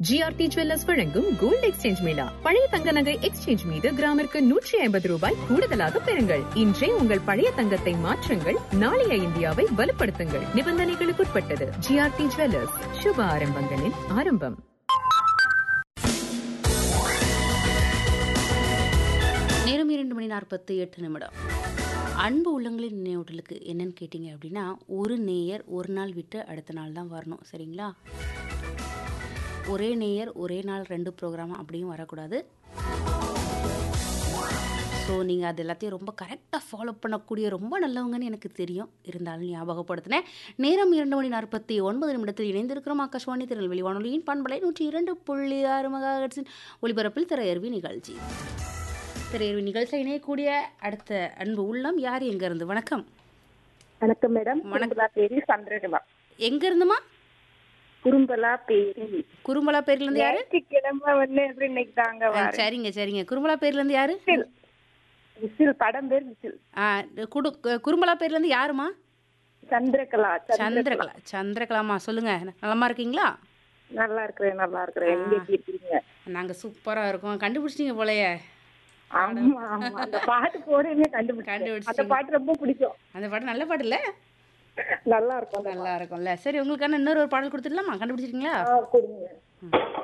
GRT jewellers வழங்கும் gold exchange mela பழைய தங்க நகை எக்ஸ்சேஞ்ச் மீது கிராமிற்கு நூற்றி ஐம்பது ரூபாய் கூடுதலாக பெறுங்கள் இன்றே உங்கள் பழைய தங்கத்தை மாற்றுங்கள் நாளைய இந்தியாவை வலுப்படுத்துங்கள் நிபந்தனைகளுக்குட்பட்டது ஜிஆர்டி ஜுவல்லர்ஸ் சுப ஆரம்பங்களின் ஆரம்பம் நேரம் இரண்டு மணி நாற்பத்தி எட்டு நிமிடம் அன்பு உள்ளங்களின் நினைவூட்டலுக்கு என்னன்னு கேட்டிங்க அப்படின்னா ஒரு நேயர் ஒரு நாள் விட்டு அடுத்த நாள் தான் வரணும் சரிங்களா ஒரே நேயர் ஒரே நாள் ரெண்டு ப்ரோக்ராம் அப்படியும் வரக்கூடாது ஸோ நீங்கள் அது எல்லாத்தையும் ரொம்ப கரெக்டாக ஃபாலோ பண்ணக்கூடிய ரொம்ப நல்லவங்கன்னு எனக்கு தெரியும் இருந்தாலும் ஞாபகப்படுத்தினேன் நேரம் இரண்டு மணி நாற்பத்தி ஒன்பது நிமிடத்தில் இணைந்திருக்கிறோம் ஆகாஷ்வாணி திருநெல்வேலி வானொலியின் பண்பலை நூற்றி இரண்டு புள்ளி ஆறு மகாஹெர்ட்ஸின் ஒளிபரப்பில் திரையர்வி நிகழ்ச்சி திரையர்வி நிகழ்ச்சியில் இணையக்கூடிய அடுத்த அன்பு உள்ளம் யார் எங்கேருந்து வணக்கம் வணக்கம் மேடம் வணக்கம். குறும்பலா பேரி சந்திரகுமா எங்கேருந்துமா குறும்பலா பேரி குறும்பலா பேர்லேருந்து யாரு ஞாயிற்றுக்கிழமை வந்து எப்படி இன்னைக்கு தாங்க ஆ, வரேன் சரிங்க சரிங்க குறும்பலா பேர்லேருந்து யாரு விசில் விசில் படம் பேர் விசில் ஆ, குடு குறும்பலா பேர்லேருந்து யாருமா சந்திரகலா சந்திரகலா சந்திரகலாமா சொல்லுங்க நலமா இருக்கீங்களா நல்லா இருக்கிறேன் நல்லா இருக்கிறேன் எங்க எப்படி இருக்கீங்க நாங்கள் சூப்பராக இருக்கோம் கண்டுபிடிச்சிட்டீங்க போலயே ஆமா ஆமா அந்த பாட்டு போடுங்க கண்டுபிடிச்சேன் அந்த கண்டுபிடிச்சிட்டீங்க. பாட்டு ரொம்ப பிடிக்கும் அந்த பாட்டு நல்ல பாட்டு இல்ல நல்லா இருக்கும் அந்த நல்லா இருக்கும்ல சரி உங்களுக்கான இன்னொரு ஒரு பாடல் கொடுத்துடலாமா கண்டுபிடிச்சிருக்கீங்களா பாட்டு. ஆ, கொடுங்க